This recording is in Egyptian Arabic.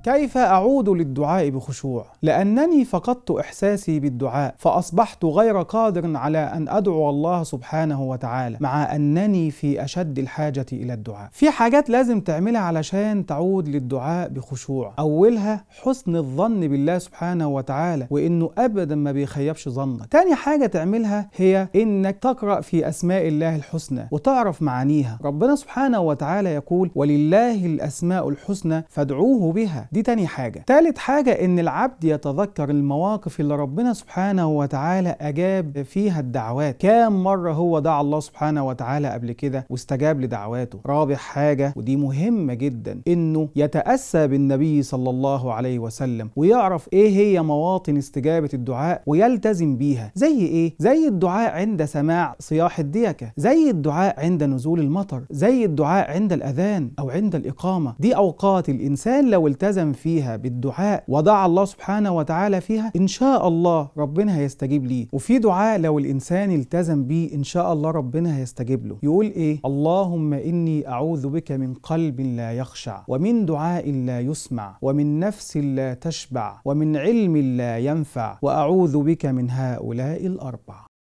كيف أعود للدعاء بخشوع؟ لأنني فقدت إحساسي بالدعاء فأصبحت غير قادر على أن أدعو الله سبحانه وتعالى مع أنني في أشد الحاجة إلى الدعاء في حاجات لازم تعملها علشان تعود للدعاء بخشوع أولها حسن الظن بالله سبحانه وتعالى وإنه أبدا ما بيخيبش ظنك تاني حاجة تعملها هي إنك تقرأ في أسماء الله الحسنى وتعرف معانيها ربنا سبحانه وتعالى يقول ولله الأسماء الحسنى فادعوه بها دي تاني حاجة تالت حاجة إن العبد يتذكر المواقف اللي ربنا سبحانه وتعالى أجاب فيها الدعوات كام مرة هو دعا الله سبحانه وتعالى قبل كده واستجاب لدعواته رابع حاجة ودي مهمة جدا إنه يتأسى بالنبي صلى الله عليه وسلم ويعرف إيه هي مواطن استجابة الدعاء ويلتزم بيها زي إيه؟ زي الدعاء عند سماع صياح الديكة زي الدعاء عند نزول المطر زي الدعاء عند الأذان أو عند الإقامة دي أوقات الإنسان لو التزم فيها بالدعاء ودعا الله سبحانه وتعالى فيها إن شاء الله ربنا هيستجيب ليه وفي دعاء لو الإنسان التزم بيه إن شاء الله ربنا هيستجيب له يقول إيه اللهم إني أعوذ بك من قلب لا يخشع ومن دعاء لا يسمع ومن نفس لا تشبع ومن علم لا ينفع وأعوذ بك من هؤلاء الأربع